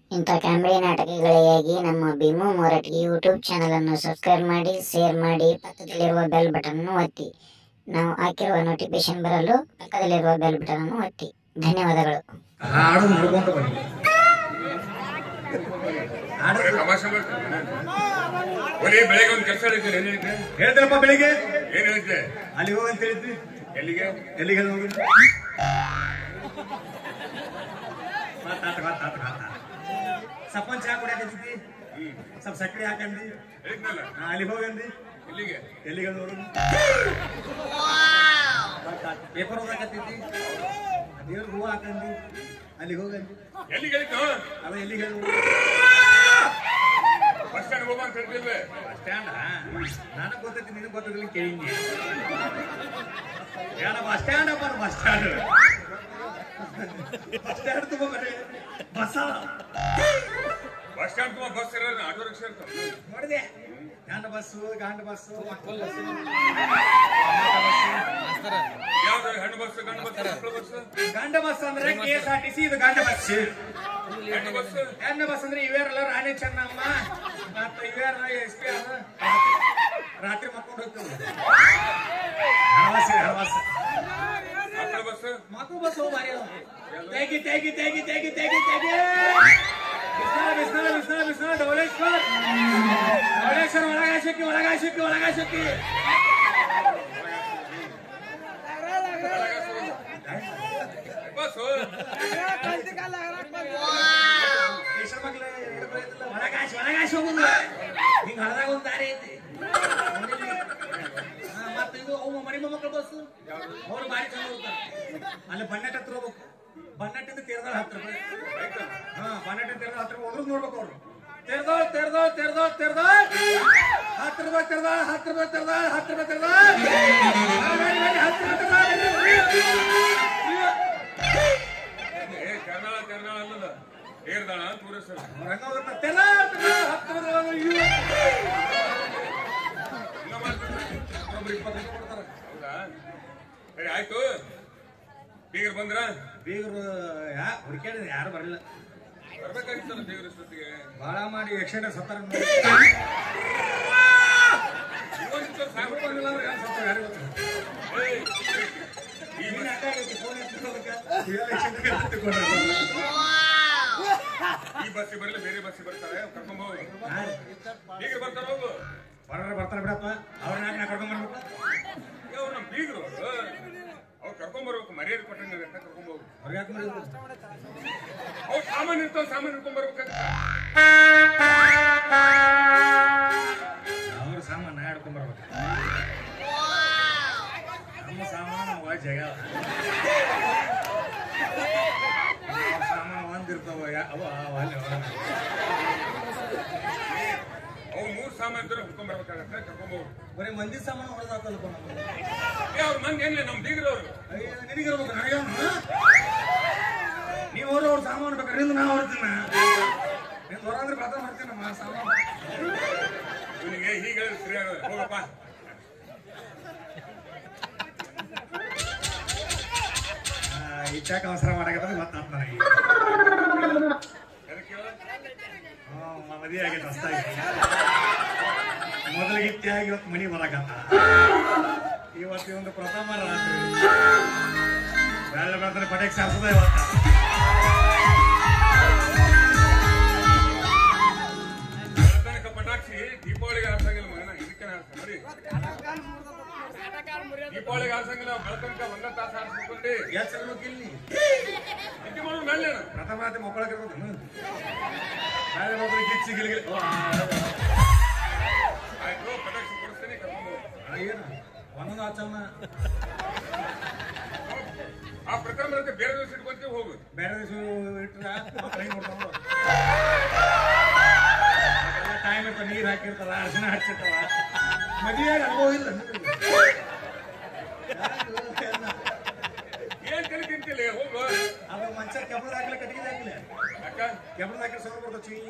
ಇಂಥ ಕಾಮಿಡಿ ನಾಟಕಗಳಿಗಾಗಿ ನಮ್ಮ ಭೀಮು ಮೊರಟ್ಗಿ ಯೂಟ್ಯೂಬ್ ಚಾನಲ್ ಅನ್ನು ಸಬ್ಸ್ಕ್ರೈಬ್ ಮಾಡಿ ಶೇರ್ ಮಾಡಿ ಪಕ್ಕದಲ್ಲಿರುವ ಬೆಲ್ ಬಟನ್ ಅನ್ನು ಒತ್ತಿ ನಾವು ಹಾಕಿರುವ ನೋಟಿಫಿಕೇಶನ್ ಬರಲು ಪಕ್ಕದಲ್ಲಿರುವ ಬೆಲ್ ಬಟನ್ ಅನ್ನು ಒತ್ತಿ ಧನ್ಯವಾದಗಳು ಹಾಡು ನೋಡ್ಕೊಂತ ಬನ್ನಿ ಬರೀ ತಮಾಷೆ ಮಾಡ್ತಾರೆ ಒಲಿ ಬೆಳಗ್ಗೆ ಒಂದು ಕೆಲಸ ಹೇಳಿದ್ದೆ ಏನ್ ಹೇಳಿದ್ದೆ ಹೇಳ್ತಾರಪ್ಪ ಬೆಳಿಗ್ಗೆ ಏನ್ ಹೇಳಿದ್ದೆ ಅಲ್ಲಿ ಹೋಗಿ ಅಂತ ಹೇಳಿದ್ವಿ ಎಲ್ಲಿಗೆ ಎಲ್ಲಿಗೆ ಹೋಗಿ ಸಪ್ಪನ್ ಚಾ ಕುಡಿಯಾಕತ್ತಿ ಹ್ಮ್ ಸ್ವಲ್ಪ ಸಕ್ಕರೆ ಹಾಕಂದಿ ಹೇಳಿದ್ನಲ್ಲ ಹಾ, ಅಲ್ಲಿ ಹೋಗಂದಿ ಎಲ್ಲಿಗೆ ಎಲ್ಲಿಗೆ ನೋಡು ಪೇಪರ್ ಓದಾಕತ್ತೈತಿ ದೇವ್ರ ಹೂವು ಹಾಕಂದಿ ಅಲ್ಲಿ ಹೋಗಂದಿ ಎಲ್ಲಿಗೆ ಹೇಳಿದ್ದು ಅದ ಎಲ್ಲಿಗೆ ಹೇಳು ಬಸ್ ಸ್ಟ್ಯಾಂಡ್ ಹೋಗ ಅಂತ ಹೇಳ್ತಿಲ್ವೇ ಬಸ್ ಸ್ಟ್ಯಾಂಡ್ ನನಗೆ ಗೊತ್ತೈತಿ ನಿನಗೆ ಗೊತ್ತಿಲ್ಲ ಕೇಳಿದ್ನಿ ಏನ ಬಸ್ ಸ್ಟ್ಯಾಂಡ್ ಅಪ್ಪ ಬಸ್ ಸ್ಟ್ಯಾಂಡ್ ಬಸ್ ಸ್ಟ್ಯಾಂಡ್ ತುಂಬ ಬರೀ ಬಸ್ ಬಸ್ ಸ್ಟ್ಯಾಂಡ್ ತುಂಬ ಬಸ್ ಇರೋದು ಆಟೋ ರಿಕ್ಷಾ ಇರ್ತಾವ ನೋಡಿದೆ ಗಂಡ ಬಸ್ಸು ಗಂಡ ಬಸ್ಸು ಮಕ್ಕಳ ಬಸ್ಸು ಯಾವ್ದು ಹೆಣ್ಣು ಬಸ್ ಗಂಡು ಬಸ್ ಮಕ್ಕಳು ಬಸ್ ಗಂಡ ಬಸ್ ಅಂದ್ರೆ K S R T C ಇದು ಗಂಡ ಬಸ್ ಹೆಣ್ಣು ಬಸ್ ಹೆಣ್ಣ ಬಸ್ ಅಂದ್ರೆ ಇವೇರಲ್ಲ ರಾಣಿ ಚೆನ್ನಮ್ಮ ಮತ್ತೆ ಇವೇರ ಎಸ್ ಪಿ ಅದ ರಾತ್ರಿ ಮಕ್ಕೊಂಡು ಹೋಗ್ತೇವೆ ಹಣವಾಸಿ ಹಣವಾಸಿ ಮಕ್ಕಳು ಬಸ್ ಮಕ್ಕಳು ಬಸ್ ಹೋಗಿ ಬಾರಿ ತೇಗಿ ತೇಗಿ ತೇಗಿ ತೇಗಿ ತೇಗಿ ತೇಗಿ ಬಿಸ್ನಾಳ ಬಿಸ್ನಾಳ ಬಿಸ್ನಾಳ ಬಿಸ್ನಾಳ ಢವಳೇಶ್ವರ್ ಢವಳೇಶ್ವರ್ ಒಳಗಾಶಕ್ಕಿ ಒಳಗಾಶಕ್ಕಿ ಒಳಗಾಶಕ್ಕಿ ಬಸ್ ಸ್ಟೇಷನ್ ಮಗ್ಲ ಒಳಗಾಶಿ ಒಳಗಾಶಿ ಹೋಗುದು ಹಿಂಗ ಹಳದಾಗ ಒಂದು ದಾರಿ ಐತಿ ಹಾ, ಮತ್ತೆ ಇದು ಅವು ಮರಿ ಮೊಮ್ಮಕ್ಕಳ ಬಸ್ ಅವ್ರು ಬಾರಿ ಚಂದ ಹೋಗ್ತಾರೆ ಅಲ್ಲಿ ಬಣ್ಣಟ್ ಹತ್ರ ಹೋಗ್ಬೇಕು ಬಣ್ಣಟ್ಟಿಂದ ತೇರ್ದಾಳ ಹತ್ರ ಹಾ ಬಣ್ಣಟ್ಟಿಂದ ತೇರ್ದಾಳ ಹತ್ರ ಹೋದ್ರು ನೋಡ್ಬೇಕು ಅವ್ರು ತೆರ್ದಾಳ್ ತೆರ್ದಾಳ್ ತೆರ್ದಾಳ್ ತೆರ್ದಾಳ್ ಹತ್ರ ರೂಪಾಯಿ ತೆರ್ದಾಳ್ ಹತ್ತು ರೂಪಾಯಿ ತೆರ್ದಾಳ್ ಹತ್ತು ರೂಪಾಯಿ ತೆರ್ದಾಳ್ ಹತ್ತು ರೂಪಾಯಿ ಏ ಕರ್ನಾಳ ಕರ್ನಾಳ ಅಲ್ಲದ ಏರ್ದಾಳ ಅಂತ ಊರ ಹೆಸರು ರಂಗ ತೆರ್ದಾಳ್ ತೆರ್ದಾಳ್ ಹತ್ತು ರೂಪಾಯಿ ಇವ್ರು ಹಿಂಗ ಮಾಡ್ತಾರೆ ಒಬ್ರು ಇಪ್ಪತ್ತು ರೂಪಾಯಿ ಕೊಡ್ತಾರೆ ಹೌದಾ ಸರಿ ಆಯ್ತು ಬೀಗರು ಬಂದ್ರ ಬೀಗರು ಯಾ ಹುಡುಕ್ಯಾಡಿದ್ರೆ ಯಾರು ಬರಲಿಲ್ಲ ಬರ್ಬೇಕಾಗಿತ್ತಲ್ಲ ಬೀಗರ ಇಷ್ಟೊತ್ತಿಗೆ ಬಾಳ ಮಾಡಿ ಯಕ್ಷಣ ಸತ್ತಾರ ಇವತ್ತು ಸಾಕು ಬಂದಿಲ್ಲ ಅಂದ್ರೆ ಯಾರು ಸತ್ತಾರ ಯಾರು ಗೊತ್ತು ಏಯ್, ಈ ನೀನ್ ಬಸ್- ಅಡ್ಡ ಆಗೈತಿ, ಫೋನ್ ಎತ್ತಿಕೊಳ್ಳೋದಕ್ಕೆ. ಇವೆಲ್ಲ ಯಕ್ಷಗಾನ ಎತ್ತಿಕೊಂಡ್ರು. ಈ ಬಸ್ಸಿಗೆ ಬರಲಿ ಬೇರೆ ಬಸ್ಸಿಗೆ ಬರ್ತಾರೆ ಕರ್ಕೊಂಡ್ ಹೋಗು ಹಾ? ಬೀಗರು ಬರ್ತಾರ ಹೋಗು ಬರೋರು ಬರ್ತಾರೆ ಬಿಡಪ್ಪ ಅವ್ರನ್ನ ಯಾಕೆ ನಾ ಕರ್ಕೊಂಡ್ ಬರ್ಬೇಕು ಏ, ಅವ್ರು ನಮ್ಮ ಬೀಗರು ಅವ್ರು ಕರ್ಕೊಂಡ್ ಬರ್ಬೇಕು ಮರ್ಯಾದೆ ಕೊಟ್ಟಂಗೆ ಕರ್ಕೊಂಡ್ ಹೋಗು ಅವ್ರಿಗೆ ಯಾಕೆ ಮಾಡಿದ್ರು ಅವ್ರು ಸಾಮಾನು ಇರ್ತಾವ ಸಾಮಾನು ಇಟ್ಕೊಂಡ್ ಬರ್ಬೇಕಾಗತ್ತ ಅವ್ರ ಸಾಮಾನು ನಾ ಹಿಡ್ಕೊಂಡ್ ಬರ್ಬೇಕು ನಮ್ಮ ಸಾಮಾನು ನಾವು ಒಳಗೆ ಜಾಗ ಅವ. ಅವ್ರ ಸಾಮಾನು ಒಂದಿರ್ತಾವ ಯಾ- ಅವ ಅವ ಅಲ್ಲಿ ಹೊರಗೆ. ಅವ್ರು ಮೂರ್ ಸಾಮಾನು ಇದ್ರೆ ಹುಡ್ಕೊಂಡ್ ಬರ್ಬೇಕಾಗತ್ತೆ ಕರ್ಕೊಂಡ್ ಹೋಗು ಬರೀ ಮಂದಿ ಸಾಮಾನು ಹೊಡೆದಾಕಲ್ಪ ನಮ್ಗೆ ಏ ಅವ್ರ ಮಂದಿ ಏನಿಲ್ಲ ನಮ್ಮ ಬೀಗರು ಅವರು ಅಯ್ಯೋ, ನಿನಗಿರ್ಬೇಕು ನನಗೆ ನೀವು ಅವ್ರು ಅವ್ರ ಸಾಮಾನು ಬೇಕಾದ್ರೆ ನಿಂದು ನಾ ಹೊರ್ತೀನ ನಿಂದು ಹೊರ ಅಂದ್ರೆ ಬತ್ತ ಮಾಡ್ತೀನಿ ನಮ್ಮ ಸಾಮಾನು ಇವನಿಗೆ ಹೀಗೆ ಹೇಳಿದ್ರೆ ಸರಿ ಆಗೋದು ಹೋಗಪ್ಪ ಆ, ಇಚ್ಚಾಕ ಅವಸರ ಮಾಡಕತ್ತ ಗೊತ್ತಾತ್ ನನಗೆ ಎದಕ್ಕೆ ಹೇಳು? ಹ್ಮ್, ಮದುವೆ ಆಗೈತೆ ಹೊಸ್ದಾಗಿ ಮೊದಲಿಗೆ ಇತ್ಯಾಗಿ ಇವತ್ತು ಮನಿ ಬರಾಕತ್ತ ಇವತ್ತು ಒಂದು ಪ್ರಥಮ ರಾತ್ರಿ ಬೆಳ್ಳ ಬೆಳ್ತಾರೆ ಪಟೇಕ್ ಸಾರ್ಸದ ಇವತ್ತ ತನಕ ಪಟಾಕ್ಷಿ ದೀಪಾವಳಿಗೆ ಹಾರ್ಸಂಗಿಲ್ಲ ಮಗನ ಇದಕ್ಕೆ ಹಾರ್ಸ ನೋಡಿ ದೀಪಾವಳಿಗೆ ಹಾರ್ಸಂಗಿಲ್ಲ ಬೆಳತನಕ ಒಂದ ತಾಸ ಹಾರಿಸ್ಕೊಂಡಿ ಎಷ್ಟು ಇರ್ಬೇಕು ಇಲ್ಲಿ ನಿದ್ದೆ ಮಾಡೋದು ಮೇಲೆ ಪ್ರಥಮ ರಾತ್ರಿ ಮಕ್ಕಳಕ್ಕೆ ಇರ್ಬೇಕು ಬೇರೆ ಹೋದ್ರೆ ಗಿಚ್ಚಿ ಗಿಲಿಗಿಲಿ ಓ, ಆಯ್ತು ಪಟಾಕ್ಷಿ ಕೊಡಿಸ್ತೀನಿ ಕರ್ಕೊಂಡು ಹೋಗು. ಆ, ಏನು ಒಂದೊಂದು ಆಚರಣ ಆ ಪ್ರಕಾರ ಬರುತ್ತೆ ಬೇರೆ ದಿವಸ ಇಟ್ಕೊಂತೀವಿ ಹೋಗು ಬೇರೆ ದಿವಸ ಇಟ್ರೆ ಮಕ್ಕಳು ಹೆಂಗ್ ನೋಡ್ತಾವ ಟೈಮ್ ಇರ್ತಾವ ನೀರು ಹಾಕಿರ್ತಾರ ಅರ್ಶಿನ ಹಚ್ಚಿರ್ತಾವ ಮದುವೆಯಾಗ ಅನುಭವ ಇಲ್ಲ ಏನ್ ತಲೆ ತಿಂತಿಲ್ಲ ಹೋಗು ಅದು ಮಂಚ ಕೆಬ್ಬಳದ ಹಾಕ್ಲಿ ಕಟ್ಟಿಗೆ ಹಾಕ್ಲಿ ಅಕ್ಕ ಕೆಬ್ಬಳದ ಹಾಕಿ ಸೌಂಡ್ ಬರ್ತದೆ ಚೀ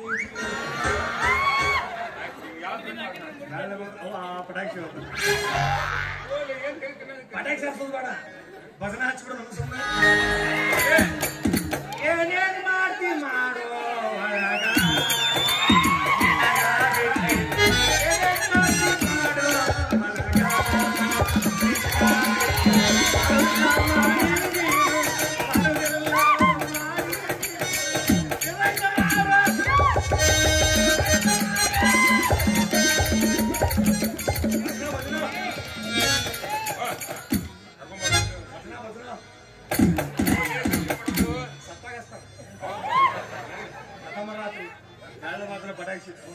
ಯಾವ್ದು ನಾಳೆ ಬಂದು ಅವ ಆ ಪಟಾಕ್ಷಿ ಹೋಗ್ತಾನೆ ಏನ್ ತಲೆ ತಿನ್ನೋದು ಪಟಾಕ್ಷಿ ಹಾಕ್ಸೋದು ಬೇಡ ಭಜನೆ ಹಚ್ಬಿಡು ನಮ್ಮ ಸುಮ್ಮನೆ ಏನೇನ್ ಮಾಡ್ತಿ ಮಾಡೋ ಒಳಗ ಕಾಣಿಸಿತ್ತು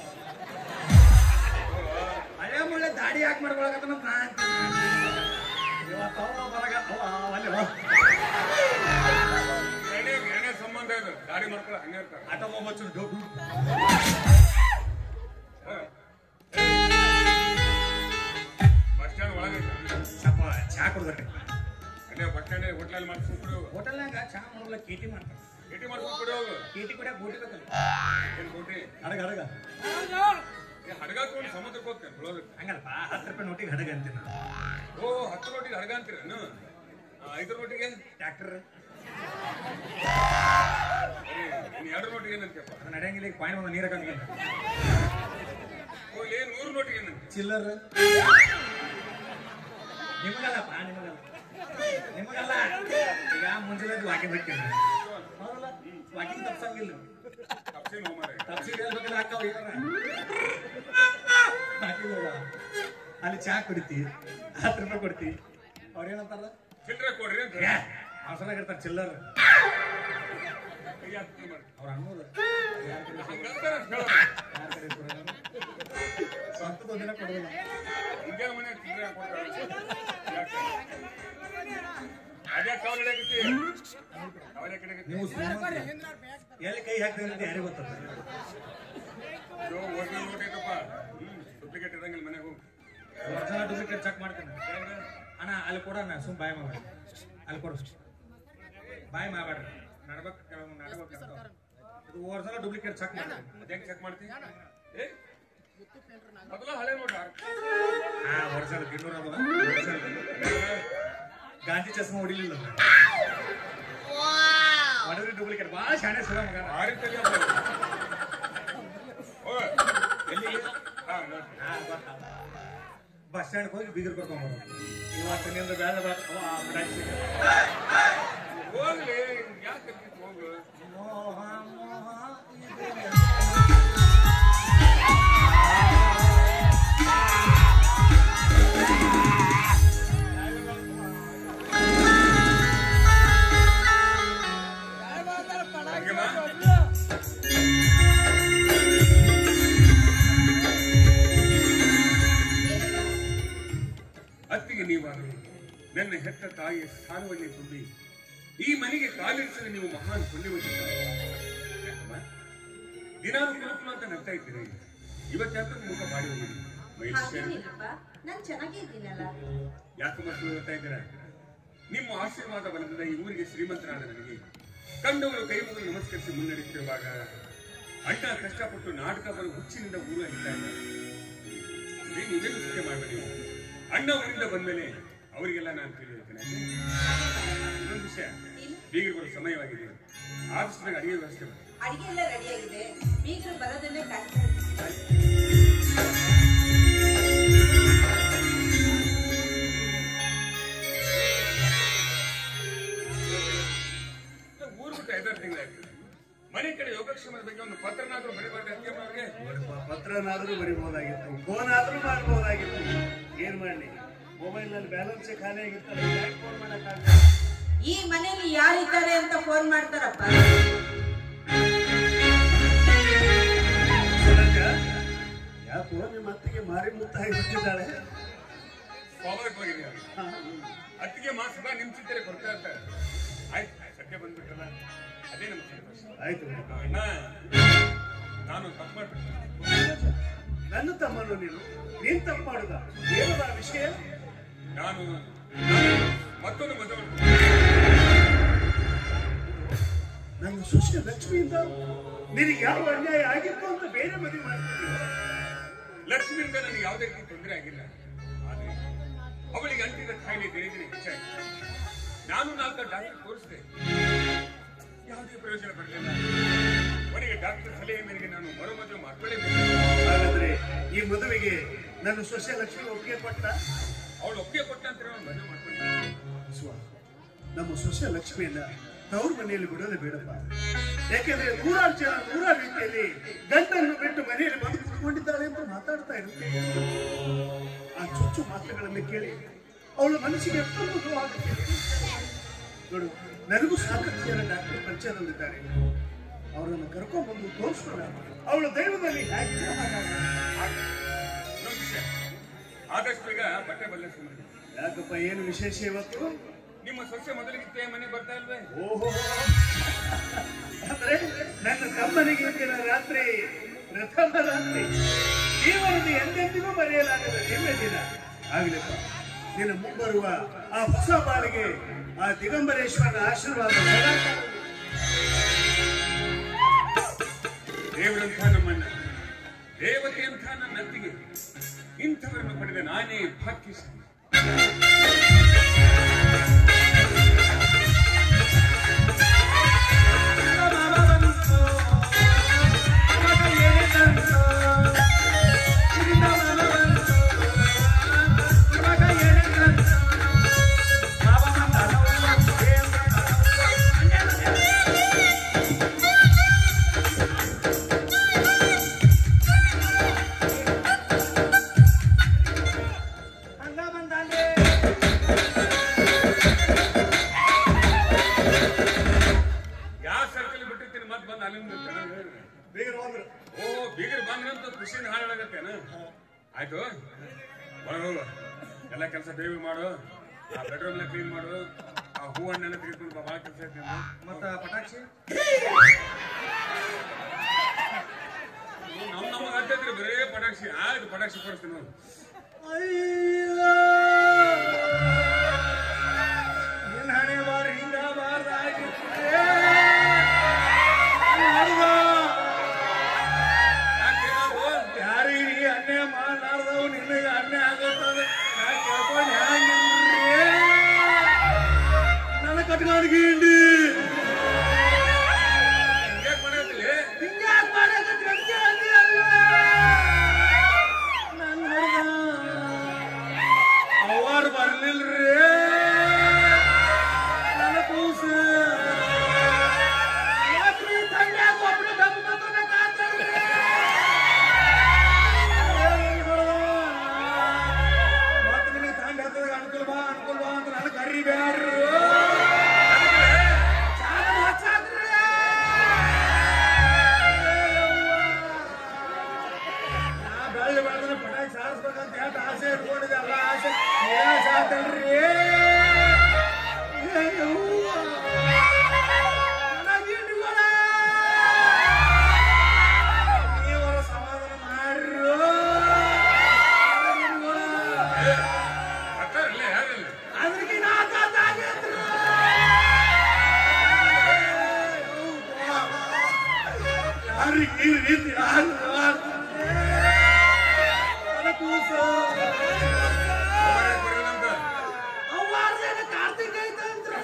ಹಳೆ ಮುಳ್ಳೆ ದಾಡಿ ಯಾಕೆ ಮಾಡ್ಕೊಳಕತ್ತ ನಾ ಇವತ್ತು ಅವ ಬರಗ ಅವ ಅಲ್ಲಿ ಅವ. ಎಣ್ಣೆ ಎಣ್ಣೆ ಸಂಬಂಧ ಇದು ದಾರಿ ಮಾಡ್ಕೊಳ್ಳೋ ಹಂಗೆ ಇರ್ತಾರೆ ಆಟೋ ಮೊಮ್ಮಚ್ಚು ಡೊಬ್ಬು ಬಸ್ ಸ್ಟ್ಯಾಂಡ್ ಒಳಗೆ ಸ್ವಲ್ಪ ಚಾ ಕುಡ್ದ್ರಿ ಅಲ್ಲೇ ಬಸ್ ಸ್ಟ್ಯಾಂಡ್ ಹೋಟ್ಲಲ್ಲಿ ಮಾಡ್ಸ್ಕೊಂಡು ಕೊಡು ಹೋಟೆಲ್ನಾಗ ಚಾ ಮಾಡಲ್ಲ ಕೇಟಿ ಮಾಡ್ತಾರೆ ಭೇಟಿ ಮಾಡ್ಕೊಂಡು ಕೊಡು ಹೋಗು ಕೇಟಿ ಕೂಡ ಗೋಟಿ ಬೇಕಲ್ಲ ಏನ್ ಕೊಟ್ಟಿ ಹಡಗ ಹಡಗ ಏ ಹಡಗಾಕೊಂಡು ಸಮುದ್ರಕ್ಕೆ ಹೋಗ್ತೇನೆ ಬಿಡೋದಕ್ಕೆ ಹಂಗಲ್ಪ ಹತ್ತು ರೂಪಾಯಿ ನೋಟಿಗೆ ಹಡಗ ಅಂತೀನಿ ನಾನು ಓ ಹತ್ತು ರೋಟಿಗೆ ಹಡಗ ಅಂತೀರೇನು ಆ, ಐದು ರೋಟಿಗೆ ಟ್ರ್ಯಾಕ್ಟರ್ ಇನ್ನು ಎರಡು ನೋಟಿಗೆ ಏನಂತೀಯಪ್ಪ ಅದು ನಡೆಯಂಗಿಲ್ಲ ಈಗ ಪಾಯಿಂಟ್ ಒಂದು ನೀರು ಹಾಕಂಗಿಲ್ಲ ಓ ಏ ನೂರು ನೋಟಿಗೆ ಏನಂತ ಚಿಲ್ಲರ್ ನಿಮಗಲ್ಲಪ್ಪ ನಿಮಗಲ್ಲ ನಿಮಗಲ್ಲ ಈಗ ಮುಂಜಾನೆ ವಾಕಿಂಗ್ ಬಿಡ್ತೀನಿ ಹೌದಲ್ಲ ವಾಕಿಂಗ್ ತಪ್ಸಂಗಿಲ್ಲ ತಪ್ಸಿ ನೋ ಮಾರೆ ತಪ್ಸಿ ಹೇಳ್ಬೇಕಲ್ಲ ಹಾಕವ ಹಾಕಿಲ್ಲ ಅಲ್ಲಿ ಚಾ ಕುಡಿತಿ ಹತ್ತು ರೂಪಾಯಿ ಕೊಡ್ತಿ ಅವ್ರು ಏನಂತಾರ ಚಿಲ್ಲರೆ ಕೊಡ್ರಿ ಅಂತ ಅವಸರಾಗಿರ್ತಾರೆ ಚಿಲ್ಲರ್ ಕೈ ಹಾಕ್ತೀನಿ ಮಾಡಿ ಅವ್ರ ಅನ್ನೋದು ಯಾರ್ ಕಡೆ ಹಂಗಂತಾರ ಅಂತ ಹೇಳೋದು. ಯಾರ್ ಕಡೆ ಕೊಡೋದು? ಸ್ವಂತದ ಒಂದಿನ ಕೊಡೋದಿಲ್ಲ ಹಿಂಗೇನ್ ಮನೆ ಚಿಲ್ಲರೆ ಕೊಡ್ತಾರೆ ಯಾಕೆ? ಅದೇ ಕಾವಲ್ ಹಿಡಿಯಾಕತ್ತಿ ಕಾವಲ್ ಯಾಕೆ ಹಿಡಿಯಾಕತ್ತಿ? ನೀವು ಶ್ರೀಮಂತ್ರಿ. ಎಲ್ಲಿ ಕೈ ಹಾಕ್ತೀವಿ ಅಂತ ಯಾರಿಗೂ ಗೊತ್ತದ ಇದು original ನೋಟ್ ಐತಪ್ಪ ಹ್ಮ್ ಡೂಪ್ಲಿಕೇಟ್ ಇರಂಗಿಲ್ಲ ಮನೆಗೆ ಹೋಗಿ ಒರಿಜಿನಲ್ ಡೂಪ್ಲಿಕೇಟ್ ಚೆಕ್ ಮಾಡ್ತೀನಿ ಅಣ್ಣ ಅಲ್ಲಿ ಕೊಡೋಣ ಸುಮ್ ಬಾಯ್ ಮಾಡ್ಬೇಡಿ ಅಲ್ಲಿ ಕೊಡು ಬಾಯ್ ಮಾಡಬೇಡ್ರಿ ನಡ್ಬೇಕು ಕೆಲವೊಂದು ನಡ್ಬೇಕು ಇರ್ತಾವ. ಇದು ಒರಿಜಿನಲ್ ಡೂಪ್ಲಿಕೇಟ್ ಚೆಕ್ ಮಾಡಿ ಅದೇಂಗ್ ಚೆಕ್ ಮಾಡ್ತಿ ಏ ಮೊದಲ ಹಳೆ ನೋಟ ಹಾ ಒರಿಜಿನಲ್ ಇನ್ನೂರ ಗಾಂಧಿ ಚಸ್ಮಾ ಹೊಡಿಲಿಲ್ಲ ಹೊಡೆದ್ರೆ ಡೂಪ್ಲಿಕೇಟ್ ಭಾಳ ಶಾಣೆ ಸುಳ ಮಗ ಭಾರಿ ತಲೆ ಓ ಎಲ್ಲಿ ಹಾ ನೋಡಿ ಬಸ್ ಸ್ಟ್ಯಾಂಡ್ ಹೋಗಿ ಬೀಗರ್ ಕರ್ಕೊಂಡ್ಬರೋದು ಇವತ್ತು ನಿಂದ ಬೇಡ ಬೇಡ ಅವ ಆ ಬಿಡಾಕಿ. ಹೋಗ್ಲಿ ಯಾಕೆ ಹೋಗು ಮೋಹ ಮೋಹ ಇದೆ. ಅತ್ತಿಗೆ ನೀವಾಗಲಿ ನನ್ನ ಹೆತ್ತ ತಾಯಿಯ ಸ್ಥಾನವನ್ನೇ ತುಂಬಿ ಈ ಮನೆಗೆ ಕಾಲಿರಿಸಲು ನೀವು ಮಹಾನ್ ಪುಣ್ಯವಂತಿದ್ದಾರೆ ಯಾಕಮ್ಮ? ದಿನಾಲು ಕುಲುಕುಲು ಅಂತ ನಗ್ತಾ ಇದ್ದೀರಿ ಇವತ್ತಾಕ ಮುಖ ಮಾಡಿ ಹೋಗಿರಿ ಮೈಲಿಸಿ ಹಾಗೇನಿಲ್ಲಪ್ಪ ನಾನ್ ಚೆನ್ನಾಗೇ ಇದ್ದೀನಲ್ಲ ಯಾಕೆ ಮಕ್ಕಳು ಓದ್ತಾ ಇದ್ದೀರಾ ನಿಮ್ಮ ಆಶೀರ್ವಾದ ಬಲದಿಂದ ಈ ಊರಿಗೆ ಶ್ರೀಮಂತರಾದ ನನಗೆ ಕಂಡವರು ಕೈ ಮುಗಿದು ನಮಸ್ಕರಿಸಿ ಮುನ್ನಡೆಯುತ್ತಿರುವಾಗ ಅಣ್ಣ ಕಷ್ಟಪಟ್ಟು ನಾಟಕ ಬರೋ ಹುಚ್ಚಿನಿಂದ ಊರು ಹಿಡ್ತಾ ಇದ್ದಾರೆ ನೋಡಿ, ನೀವೇನು ಸುಖೆ ಮಾಡಬೇಡಿ ಅಣ್ಣ ಊರಿಂದ ಬಂದ್ಮೇಲೆ ಅವರಿಗೆಲ್ಲ ನಾನು ತಿಳಿದಿರ್ತೇನೆ ಇನ್ನೊಂದು ವಿಷಯ ಬೀಗರು ಬರೋ ಸಮಯವಾಗಿದೆ ಆದಷ್ಟು ಬೇಗ ಅಡಿಗೆ ವ್ಯವಸ್ಥೆ ಮಾಡಿ ಅಡಿಗೆ ಎಲ್ಲ ರೆಡಿ ಆಗಿದೆ ಬೀಗರು ಬರೋದನ್ನೇ ಕಾಯ್ತಾ ಇದ್ದೀನಿ. ಊರು ಬಿಟ್ಟು ಐದಾರು ತಿಂಗಳಾಯ್ತು ಮನೆ ಕಡೆ ಯೋಗಕ್ಷೇಮದ ಬಗ್ಗೆ ಒಂದು ಪತ್ರನಾದ್ರೂ ಬರೀಬಾರ್ದು ಅದಕ್ಕೆ ಅವ್ರಿಗೆ ಪತ್ರನಾದ್ರೂ ಬರಿಬಹುದಾಗಿತ್ತು ಫೋನ್ ಆದ್ರೂ ಮಾಡಬಹುದಾಗಿತ್ತು ಏನ್ ಮಾಡ್ಲಿ ಮೊಬೈಲ್ ನಲ್ಲಿ ಬ್ಯಾಲೆನ್ಸ್ ಖಾಲಿ ಆಗಿತ್ತಲ್ಲ ಯಾಕೆ ಫೋನ್ ಮಾಡಕ್ಕಾಗಲ್ಲ ಈ ಮನೇಲಿ ಯಾರಿದ್ದಾರೆ ಅಂತ ಫೋನ್ ಮಾಡ್ತಾರಪ್ಪ ಸರೋಜ, ಯಾಕೋ ನಿಮ್ಮ ಅತ್ತಿಗೆ ಮಾರಿ ಮುತ್ತಾಗಿ ಬಿಟ್ಟಿದ್ದಾಳೆ ಸ್ವಾಭಾವಿಕವಾಗಿದೆ ಅದು. ಅತ್ತಿಗೆ ಮಾಸದ ನಿಮ್ ಚಿಂತನೆ ಕೊಡ್ತಾ ಇರ್ತಾರೆ ಆಯ್ತು ಸದ್ಯ ಬಂದ್ಬಿಟ್ಟಲ್ಲ ಅದೇ ನಮ್ಮ ಸಂತೋಷ ಆಯ್ತು ಅಣ್ಣ ನಾನು ತಪ್ಪು ಮಾಡ್ಬಿಟ್ಟೆ ನನ್ನ ತಮ್ಮನು ನೀನು ನೀನ್ ತಪ್ಪು ಮಾಡುದ ಏನದ ಆ ವಿಷಯ ನಾನು ನಾನು ಮತ್ತೊಂದು ಮದುವೆ ಮಾಡ್ಕೊಂಡೆ. ನನ್ನ ಸುಶ್ಯ ಲಕ್ಷ್ಮಿಯಿಂದ ನಿನಗೆ ಯಾವ ಅನ್ಯಾಯ ಆಗಿತ್ತು ಅಂತ ಬೇರೆ ಮದುವೆ ಮಾಡ್ತೀನಿ ಲಕ್ಷ್ಮಿಯಿಂದ ನನಗೆ ಯಾವುದೇ ರೀತಿ ತೊಂದರೆ ಆಗಿಲ್ಲ ಆದ್ರೆ ಅವಳಿಗೆ ಅಂಟಿದ ಕಾಯಿಲೆ ದಿನೇ ದಿನೇ ಹೆಚ್ಚಾಯಿತು ನಾನು ನಾಲ್ಕು ಡಾಕ್ಟರ್ ತೋರಿಸಿದೆ ಯಾವುದೇ ಪ್ರಯೋಜನ ಬರಲಿಲ್ಲ ಕೊನೆಗೆ ಡಾಕ್ಟರ್ ಸಲಹೆ ಮೇರೆಗೆ ನಾನು ಮರು ಮದುವೆ ಮಾಡ್ಕೊಳ್ಳೇಬೇಕು ಹಾಗಾದ್ರೆ ಈ ಮದುವೆಗೆ ನನ್ನ ಸೊಸೆ ಲಕ್ಷ್ಮಿ ಒಪ್ಪಿಗೆ ಕೊಟ್ಟ ಅವಳು ಒಪ್ಪಿಗೆ ಕೊಟ್ಟ ಅಂತ ನಾನು ಮದುವೆ ಮಾಡ್ಕೊಂಡಿದ್ದೆ ಸ್ವ ನಮ್ಮ ಸೊಸೆ ಲಕ್ಷ್ಮಿಯನ್ನ ತವ್ರ ಮನೆಯಲ್ಲಿ ಬಿಡೋದೇ ಬೇಡಪ್ಪ ಯಾಕೆಂದ್ರೆ ನೂರಾರು ಜನ ನೂರಾರು ರೀತಿಯಲ್ಲಿ ಗಂಡನ್ನು ಬಿಟ್ಟು ಮನೆಯಲ್ಲಿ ಬಂದು ಕುತ್ಕೊಂಡಿದ್ದಾಳೆ ಅಂತ ಮಾತಾಡ್ತಾ ಇರುತ್ತೆ ಆ ಚುಚ್ಚು ಮಾತುಗಳನ್ನು ಕೇಳಿ ಅವಳ ಮನಸ್ಸಿಗೆ ಎಷ್ಟೊಂದು ನೋವಾಗುತ್ತೆ ನೋಡು ನನಗೂ ಸಾಕಷ್ಟು ಜನ ಡಾಕ್ಟರ್ ಪರಿಚಯದಲ್ಲಿದ್ದಾರೆ ಅವರನ್ನು ಕರ್ಕೊಂಡ್ಬಂದು ತೋರಿಸೋಣ ಅವಳ ದೈವದಲ್ಲಿ ಹೇಗಿದೆ ಹಾಗಾಗಿ ಇನ್ನೊಂದು ವಿಷಯ ಆದಷ್ಟು ಬೇಗ ಬಟ್ಟೆ ಬದಲಾಯಿಸ್ಕೊಂಡು ಯಾಕಪ್ಪ ಏನು ವಿಶೇಷ ಇವತ್ತು ನಿಮ್ಮ ಸೊಸೆ ಮೊದಲಿಗಿತ್ತೆ ಮನೆ ಬರ್ತಾ ಇಲ್ವೇ ಓಹೋ ಅಂದ್ರೆ ನನ್ನ ತಮ್ಮನಿಗೆ ಇಂದಿನ ರಾತ್ರಿ ಪ್ರಥಮ ರಾತ್ರಿ ಜೀವನದ ಎಂದೆಂದಿಗೂ ಮರೆಯಲಾಗದ ದಿವ್ಯ ದಿನ ಆಗ್ಲಿಪ್ಪ ನಿನ್ನ ಮುಂಬರುವ ಆ ಹೊಸ ಬಾಳಿಗೆ ಆ ದಿಗಂಬರೇಶ್ವರನ ಆಶೀರ್ವಾದ ಸದಾಕಾಲ ದೇವರಂಥ ನಮ್ಮನ್ನ ದೇವತೆಯಂಥ ನನ್ನ ಅತ್ತಿಗೆ ಇಂಥವರನ್ನು ಪಡೆದ ನಾನೇ ಭಾಗ್ಯಶಾಲಿ ಯಾವ ಸರ್ಕಲ್ ಬಿಟ್ಟಿರ್ತೀನಿ ಮತ್ತೆ ಬಂದು ಅಲ್ಲಿಂದ ಹೇಳ್ರಿ. ಬೇಗ ಹೋದ್ರು ಓ ಬೀಗರ್ ಬಂದ್ರಂತ ಖುಷಿಯಿಂದ ಹಾಡಾಗತ್ತೇನ ಆಯ್ತು ಒಳಗೆ ಹೋಗು ಎಲ್ಲ ಕೆಲಸ ಬೇಗ ಮಾಡು ಆ ಬೆಡ್ರೂಮ್ ಕ್ಲೀನ್ ಮಾಡು ಆ ಹೂವನ್ನೆಲ್ಲ ತೆಗೆದುಕೊಂಡು ಬಾ ಭಾಳ ಕೆಲಸ ಐತಿ ನಿಂದು. ಮತ್ತ ಪಟಾಕ್ಷಿ ನಮ್ಮ ನಮಗೆ ಅಡ್ಡದ್ರಿ ಬರೇ ಪಟಾಕ್ಷಿ ಆಯ್ತು ಪಟಾಕ್ಷಿ ಕೊಡಿಸ್ತೀನಿ ನೋಡು ನಿನ್ನ ಹಣೆ ಬಾರ ಹಿಂಗ ಬಾರ್ದಾಗಿದ್ರೆ ಯಾಕೆ ಏನಾದ್ರು? ಯಾರಿಗೆ ನೀ ಅನ್ಯಾಯ ಮಾಡಲಾರ್ದವು ನಿನಗೆ ಅನ್ಯಾಯ ಆಗತ್ತದ ನಾ ಕೇಳ್ಕೊಂಡು ಹ್ಯಾಂಗಿಲ್ರಿ ನನ್ನ ಕಟ್ಕೊಂಡು ಗೀಂಡಿ ಹಿಂಗ್ಯಾಕ್ ಮಾಡಾತಿಲೆ? ಹಿಂಗ್ಯಾಕ್ ಮಾಡಕತ್ರಿ ಅಂತ ಕೇಳ್ತಿ ಅಲ್ಲ? ನನ್ ಹುಡ್ಗ ಅವ್ವಾರು ಬರ್ಲಿಲ್ರಿ ನನ್ನ ಕೂಸು ಯಾಕ್ರಿ ತಂಗ್ಯಾಗ ಒಬ್ರು ಡಬ್ಬ ಬಂದ್ರಬೇಕಾಗ್ತದ್ರಿ? ಮತ್ತ್ ನಿನಗೆ ತಂಡ ಹತ್ತದ ಅನುಕೂಲ ಬಾ ಅನುಕೂಲ ಬಾ ಅಂತ ನನಗೆ ಕರಿ ಬ್ಯಾಡ್ರಿ ಚಾದ ಹಚ್ಚಾಕ್ರಿ. ನಾ ಬೆಳ್ಳಿ ಬೆಳೆದ್ರೆ ಪಟಾಕಿ ಸಾರಿಸ್ಬೇಕಂತ ಎಷ್ಟು ಆಸೆ ಇಟ್ಕೊಂಡಿದ್ದೆ ಎಲ್ಲ ಆಸೆ ನಿರಾಶೆ ಆತಲ್ರಿ ಅಯ್ಯವ್ವ. ನನಗಿಟ್ಕೊಳ. ನೀವರ ಸಮಾಧಾನ ಮಾಡ್ರು ನನಗಿಟ್ಕೊಳ. ಅಕ್ಕಾರಲ್ಲೇ, ಯಾರಲ್ಲೇ? ಅದ್ರಿಗೆ ನಾ ಕಾತಾಗೈತ್ರಿ. ಯಾರಿಗೆ ಈ ರೀತಿ ಯಾರು ನನ್ನ ಕೂಸು. ಅವ್ರ್ಯಾಕ್ ಬರಲ್ಲಂತ? ಅವ್ವಾರ್ದೇನ ಕಾರ್ತಿಕ್ ಐತಂತ್ರಿ.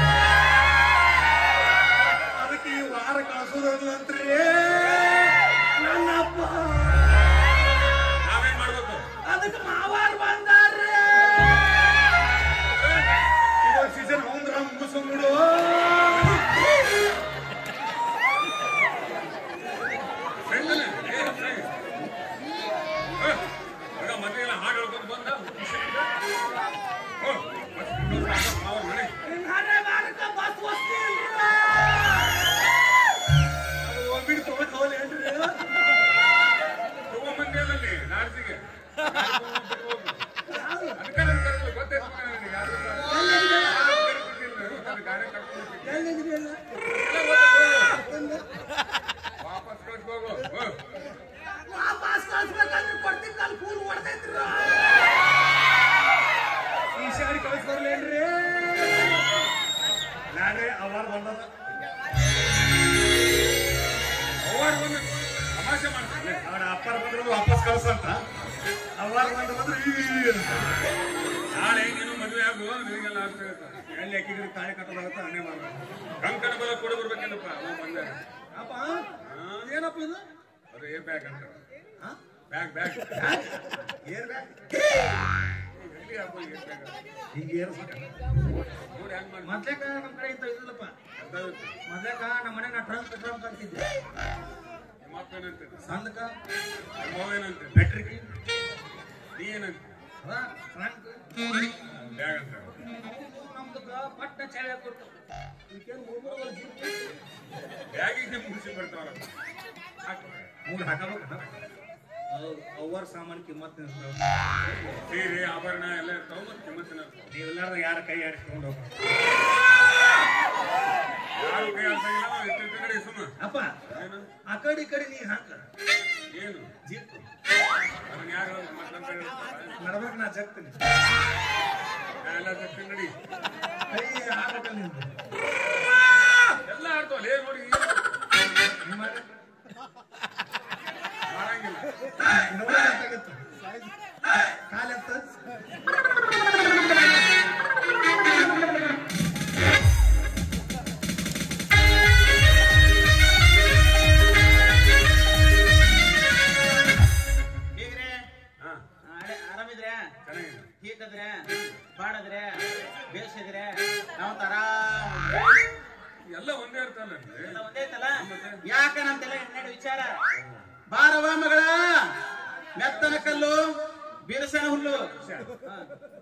ಅದಕ್ಕೆ ಈ ವಾರ ಕಳ್ಸೋದಂತ್ರಿ ನನ್ನ ಅಪ್ಪ ನಾವೇನ್ ಮಾಡ್ಬೇಕು? ಅದಕ್ಕೆ ಮಾವಾರ್ ಬಂದಾರ್ರಿ ಇದು ಸೀಸನ್ ಹೋದ್ರ ಮುಗಿಸ್ಕೊಂಡ್ಬಿಡು ಫ್ರೆಂಡ್ ಅಲ್ಲ? ಏ, ಫ್ರೆಂಡ್. ಹ, ಮಗ ಮದ್ವೆಗೆಲ್ಲ ಹಾಡು ಹೇಳ್ಕೊಂಡು ಬಂದ ಖುಷಿಯಿಂದ. ಹೋ, ಮತ್ತೆ ಇನ್ನೊಂದು ಸಾಕು, ಮಾವನ್ ಮನೆ. ನಿನ್ ಹಣೆ ಬಾರಕ್ಕ ಬಸ್ ವಸ್ತಿ ಇಲ್ರಿ ಅದು ಹೋಗ್ಬಿಟ್ಟು ತೊಗೊಂಡ್ ಹೋಗ್ಲೇನ್ರಿ ತಗೊಂಬಂದೆ ಅಲ್ಲಲ್ಲಿ, ನಾಡ್ಸಿಗೆ. ಅದಕ್ಕೆ ನನ್ ಕರ್ಕೊಂಡು ಗೊತ್ತಾಯ್ತು ಮಗ ನನಗೆ, ಯಾರು ಇಲ್ಲ. ಯಾರು ಕರ್ಕೊಂಡಿಲ್ಲ, ನನ್ನ ಗಾಡಿ ಕರ್ಕೊಂಡು ಹೋಗ್ತಿದ್ದೆ. ಎಲ್ಲಿದ್ರಿಲ್ಲ ಎಲ್ಲ ಗೊತ್ತಾಯ್ತು. ವಾಪಸ್ ಕಳ್ಸ್ಕೋಗು. ಹೋ. ವಾಪಸ್ ಕಳ್ಸ್ಬೇಕಂದ್ರೆ ಕೊಡ್ತೀನಿ ಕಾಲ್ ಕೂಲ್ ಹೊಡ್ದೈತ್ರಿ ಈ ಶಾಡಿ ಕಳ್ಸಿ ಬರ್ಲೇನ್ರಿ ನಾನೇ ಅವಾರ್ ಬಂದದ ಅವಾರ್ಡ್ ಬಂದು ತಮಾಷೆ ಮಾಡ್ತಾನೆ ಅವನ ಅಪ್ಪರ ಬಂದ್ರು ವಾಪಸ್ ಕಳ್ಸಂತ ಅವಾರ ಬಂದ ಬಂದ್ರೆ ಈ ನಾಳೆ ನೀನು ಮದುವೆ ಆಗು ನಿನಗೆಲ್ಲ ಅರ್ಥ ಆಗುತ್ತೆ ಎಲ್ಲಿ ಹಾಕಿದ್ರೆ ತಾಳಿ ಕಟ್ಟೋದಾಗತ್ತ ಅನ್ನೇ ಮಾಡ್ಬೇಕು ಕಂಕಣ ಬಲ ಕೊಡು ಬರ್ಬೇಕೇನಪ್ಪ ಅವ ಬಂದ ಅಪ್ಪ ಏನಪ್ಪ ಇದು ಅದು ಏರ್ ಬ್ಯಾಗ್ ಅಂತ ಬ್ಯಾಗ್ ಬ್ಯಾಗ್ ಏರ್ ಬ್ಯಾಗ್ ಎಲ್ಲಿ ಹಾಕ್ಬೋದು ಏರ್ ಬ್ಯಾಗ್ ಹಿಂಗೆ ಏರ್ಸ್ಬೇಕ ನೋಡಿ ಹ್ಯಾಂಗ್ ಮಾಡಿ ಮೊದ್ಲೇಕ ನಮ್ ಕಡೆ ಇಂತ ಇದಿಲ್ಲಪ್ಪ ಅರ್ಥ ಆಗುತ್ತೆ ಮೊದ್ಲೇಕ ನಮ್ಮ ಮನೆ ನಾ ಟ್ರಂಕ್ ಟ್ರಂಕ್ ಅಂತಿದ್ದೆ ನಿಮ್ಮ ಅಪ್ಪ ಏನಂತ ಸಂದಕ ನಿಮ್ಮ ಅವ್ವ ಏನಂತ ಮೆಟ್ರಿಕ್ ನೀ ಏನಂತ ಟ್ರಂಕ್ ಬ್ಯಾಗ್ ಅಂತ ನಮ್ದಕ್ಕ ಪಟ್ಟ ಚಳಿ ಕೊಟ್ಟು ಬ್ಯಾಗಿಗೆ ಮುಗಿಸಿ ಬರ್ತಾವಲ್ಲ ಮೂರು ಹಾಕಬೇಕು ಅವ್ರ ಸಾಮಾನು ಕಿಮ್ಮತ್ ನಿಲ್ತಾವ ಸೀರೆ ಆಭರಣ ಎಲ್ಲ ಇರ್ತಾವ ಮತ್ತೆ ಕಿಮ್ಮತ್ತಿನ ಇರ್ತಾವ ನೀವೆಲ್ಲಾರ್ದು ಯಾರ ಕೈ ಆಡಿಸ್ಕೊಂಡು ಹೋಗ ಯಾರು ಕೈ ಆಡ್ಸಂಗಿಲ್ಲ ನಾವು ಇಟ್ಟಿರ್ತೀವಿ ಕಡೆ ಸುಮ್ಮ ಅಪ್ಪ ಏನು ಆ ಕಡೆ ಈ ಕಡೆ ನೀ ಹಾಕ ಏನು ಜೀಪ್ ಅದನ್ನ ಯಾರು ಮತ್ತೊಂದ್ ಕಡೆ ಇರ್ತಾರ? ನಡ್ಬೇಕು ನಾ ಜಗ್ತೀನಿ ನಾ ಎಲ್ಲ ತರ್ತೀನಿ ನಡಿ ಕೈ ಹಾಕಬೇಕಲ್ಲ ನಿಂದು ಎಲ್ಲ ಆಡ್ತಾವಲ್ಲ ಏನ್ ನೋಡಿ ನಿಮ್ಮ ಮಾಡಂಗಿಲ್ಲ ನೋಡಿ ಗೊತ್ತಾಗತ್ತೆ ಕಾಲೆತ್ತ ಹೀಗ್ರೆ ಹಾ ಆರಾಮಿದ್ರೆ ಚೆನ್ನಾಗಿದೆ ಹೀಗದ್ರೆ ಬಾಡದ್ರೆ ಬೇಸಿದ್ರೆ ನಾವು ತರ ಎಲ್ಲ ಒಂದೇ ಇರ್ತಲ್ಲ ಎಲ್ಲ ಒಂದೇ ಐತಲ್ಲ ಯಾಕ ನಮ್ದೆಲ್ಲ ಹನ್ನೆರಡು ವಿಚಾರ ಬಾರವ ಮಗಳ ಮೆತ್ತನ ಕಲ್ಲು ಬಿರುಸನ ಹುಲ್ಲು ಹಾ.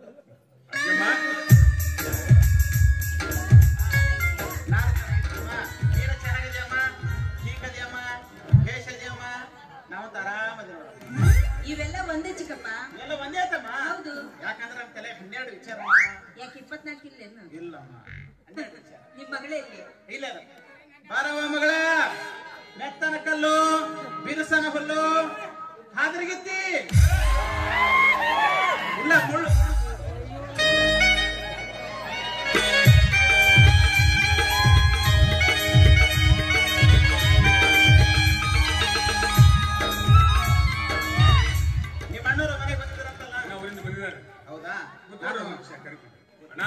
ನಾ- ಅಮ್ಮ, ನೀನು ಚೆನ್ನಾಗಿದ್ಯಮ್ಮ ಹೀಗದ್ಯಮ್ಮ ಭೇಷದ್ಯಮ್ಮ ನಾವು ಆರಾಮದಿ ನೋಡ ಇವೆಲ್ಲ ಒಂದೇ ಚಿಕ್ಕಪ್ಪ ಎಲ್ಲ ಒಂದೇ ಆಯ್ತಮ್ಮ ಹೌದು. ಯಾಕಂದ್ರೆ ನಮ್ಮ ತಲೆ ಹನ್ನೆರಡು ವಿಚಾರ ಮಾಡಮ್ಮ. ಯಾಕೆ ಇಪ್ಪತ್ನಾಲ್ಕು ಇಲ್ಲೇನು ಇಲ್ಲಮ್ಮ ಹನ್ನೆರಡು ವಿಚಾರ ನಿಮ್ ಮಗಳೇ ಇಲ್ಲಿ ಇಲ್ಲ ಬಾರವ ಮಗಳ ಮೆತ್ತನ ಕಲ್ಲು ಬಿರುಸನ ಹುಲ್ಲು ಹಾದ್ರಗಿತ್ತಿ ಇಲ್ಲ ಮುಳ್ಳು ನಿಮ್ಮ ಅಣ್ಣವ್ರ ಮನೆಗೆ ಬಂದಿದ್ರಂತಲ್ಲ ನಾವು ಊರಿಂದ ಬಂದಿದ್ದಾರೆ ಹೌದಾ ಕೂತ್ಕೊಳ್ಳಿ ಒಂದು ನಿಮಿಷ ಕರಿತೀನಿ. ಅಣ್ಣ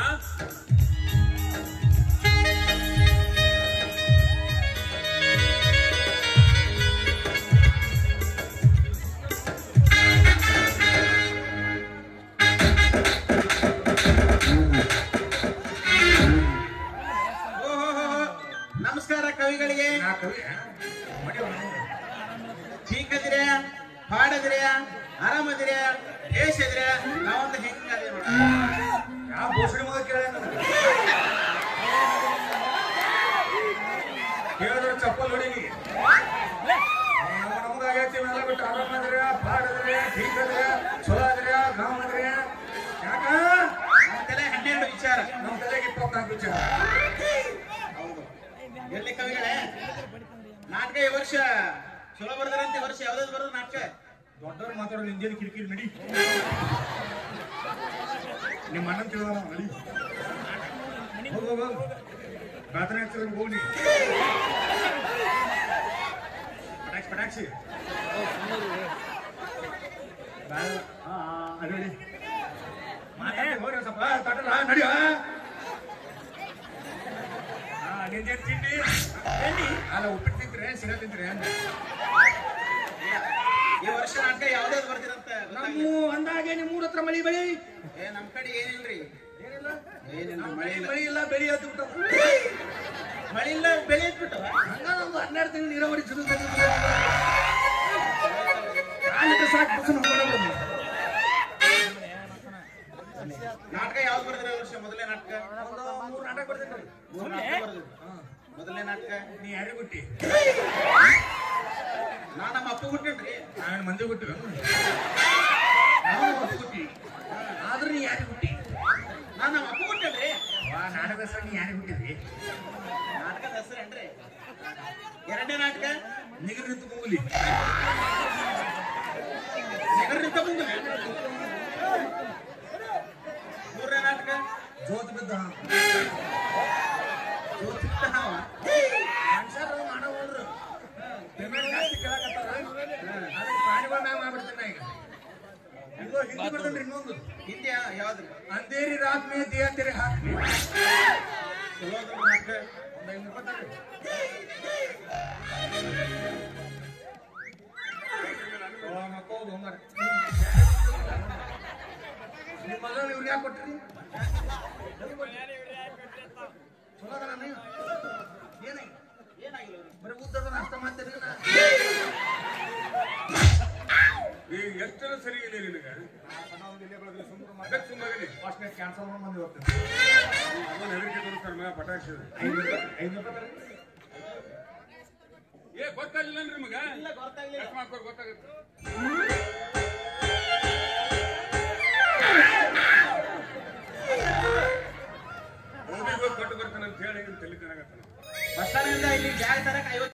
ಓಹೋ ನಮಸ್ಕಾರ ಕವಿಗಳಿಗೆ ನಾ ಕವಿ ಮಡಿವ ಚೀಕದಿರ ಹಾಡದಿರ ಆರಾಮದಿರ ಏಸಿದ್ರ ನಾವೊಂದು ಹೆಂಗದೆ ನೋಡ ಯಾವ ಬೋಸಡಿ ಮಗ ಕೇಳ ಕೇಳಿದ್ರೆ ಚಪ್ಪಲ್ ಹೊಡಿನಿ ನಮ್ಮ ನಮ್ದಾಗೈತಿ ಇವೆಲ್ಲ ಬಿಟ್ಟು ಆರಾಮದ್ರಿ ಪಾಡದ್ರಿ ಠೀಕ್ ಅದ್ರಿ ಚಲೋ ಅದ್ರಿ ಗಾಮ್ ಅದ್ರಿ ಯಾಕ ನಮ್ದೆಲ್ಲ ಹನ್ನೆರಡು ವಿಚಾರ ನಮ್ಮ ತಲೆಗೆ ಇಪ್ಪತ್ನಾಲ್ಕು ವಿಚಾರ ಹೌದು ಎಲ್ಲಿ ಕವಿಗಳೇ ನಾಟಕ ಈ ವರ್ಷ ಚಲೋ ಬರ್ದಾರಂತೆ ಈ ವರ್ಷ ಯಾವ್ದಾದ್ರು ಬರೋದು ನಾಟಕ ದೊಡ್ಡವ್ರು ಮಾತಾಡೋದು ನಿಂದೇನು ಕಿರಿಕಿರಿ ನಡಿ ನಿಮ್ಮ ಅಣ್ಣನ್ ತಿಳಿದ ನಡಿ ಹೋಗ್ ಹೋಗ್ ಹೋಗ್ ರಾತ್ರಿ ಆಗ್ತದೆ ಹೋಗಿ ಪಟಾಕ್ಷಿ ಪಟಾಕ್ಷಿ ಹಾ ಹಾ ಅಡಿ ಮಾತಾಡಿ ಹೋಗ್ರಿ ಒಂದ್ ಸ್ವಲ್ಪ ತಟ್ಟಲ್ಲ ನಡಿಯ ಹಾ ನಿಂದೇನು ತಿಂಡಿ ತಿಂಡಿ ಅಲ್ಲ ಉಪ್ಪಿಟ್ಟು ತಿಂತ್ರೆ ಸಿಗ ತಿಂತ್ರೆ ಇಲ್ಲ. ಈ ವರ್ಷ ನಾಟಕ ಯಾವ್ದಾದ್ರು ಬರ್ದಿರಂತ ನಮ್ಮ ಅಂದಾಗೆ ನಿಮ್ಮ ಮೂರ ಹತ್ರ ಮಳಿ ಬೆಳಿ ಏ ನಮ್ ಕಡೆ ಏನಿಲ್ರಿ ಏನಿಲ್ಲ ಏನಿಲ್ಲ ನಮ್ಮ ಮಳೆ ಮಳಿ ಇಲ್ಲ ಮಳಿ ಇಲ್ಲ ಬೆಳಿ ಹತ್ತು ಬಿಟ್ಟು ಮಳೆ ಇಲ್ಲ ಬೆಳೆ ಇಟ್ಬಿಟ್ಟವ ಹಂಗ ಒಂದು ಹನ್ನೆರಡು ತಿಂಗಳು ನೀರಾವರಿ ಚಲೋ ಕಾಲಿಟ್ಟು ಸಾಕು ಬಸ್ ನೋಡ್ಕೊಂಡು ನಾಟಕ ಯಾವ್ದು ಬರ್ದಿರ ಈ ವರ್ಷ ಮೊದಲನೇ ನಾಟಕ ಒಂದು ಮೂರು ನಾಟಕ ಬರ್ತೀನಿ ಮೂರು ನಾಟಕ ಬರ್ದಿರಿ ಮೊದಲನೇ ನಾಟಕ ನೀ ಯಾರಿಗೆ ಬಿಟ್ಟಿ ನಾ ನಮ್ಮ ಅಪ್ಪ ಹುಟ್ಟೇನ್ರಿ ನಾನು ಮಂದಿ ಬಿಟ್ಟು ನಾವು ಮಂದಿ ಬಿಟ್ಟಿ ಆದ್ರೆ ನೀ ಯಾರಿಗೆ ಬಿಟ್ಟಿ ನಾ ನಮ್ಮ ಅಪ್ಪ ಹುಟ್ಟೇನ್ರಿ ವಾ ನಾಟಕ ಹೆಸರು ನೀ ಯಾರಿಗೆ ಬಿಟ್ಟಿದ್ರಿ ನಾಟಕದ ಹೆಸರೇನ್ರಿ ಎರಡನೇ ನಾಟಕ ನಿಗರ್ ನಿಂತು ಕೂಲಿ ನಿಗರ್ನಿಂದ ಮುಂದೆ ಮೂರನೇ ನಾಟಕ ಜೋತ್ ಬಿದ್ದ ಜ್ಯೋತಿಷ್ಠ ಹಾವ ಮನುಷ್ಯರು ಮಾಡೋರು ಪೇಮೆಂಟ್ ಜಾಸ್ತಿ ಕೇಳಕತ್ತಾರ ಅದಕ್ಕೆ ಪ್ರಾಣಿಗಳ ಮ್ಯಾಗ ಮಾಡ್ಬಿಡ್ತೀನಿ ಈಗ ಇದು ಹಿಂದಿ ಬರ್ದನ್ರಿ ಇನ್ನೊಂದು ಹಿಂದಿ ಯಾವ್ದ್ರಿ ಅಂದೇರಿ ರಾತ್ ಮೇ ದಿಯಾ ತೆರೆ ಹಾತ್ ಮೇ ಚಲೋ ಅದ್ರಿ ನಾಟಕ ಒಂದ್ ಐನೂರು ರೂಪಾಯಿ ತಗೊಳ್ಳಿ. ಓ, ಮಕ್ಕೋದು ಮಾರ್ರೆ. ನಿಮ್ಮ ಮಗ ಇವ್ರು ಯಾಕೆ ಕೊಟ್ರಿ ಚಲೋ ಅದನ ನೀವು ಏನಾಗಿ ಏನಾಗಿಲ್ಲ ಅವ್ರಿಗೆ? ಬರೀ ಉದ್ದದ ಅರ್ಥ ಮಾಡ್ತೀರಿ ಈಗ ಎಷ್ಟರ ಸರಿ ಇಲ್ಲ ನಿನಗ ಅದಕ್ಕೆ ಸುಮ್ಮನೆ ಕ್ಯಾನ್ಸಲ್ ಮಂದಿ ಹೋಗ್ತಾರೆ ಅದನ್ನ ಹೆದರಿಕೆ ತೋರಿಸ್ತಾರೆ ಮಗ ಪಟಾಕ್ಷಿ ಏ ಗೊತ್ತಾಗಿಲ್ಲ ನಿಮಗ ಇಲ್ಲ ಗೊತ್ತಾಗ್ಲಿಲ್ಲ ಗೊತ್ತಾಗುತ್ತೆ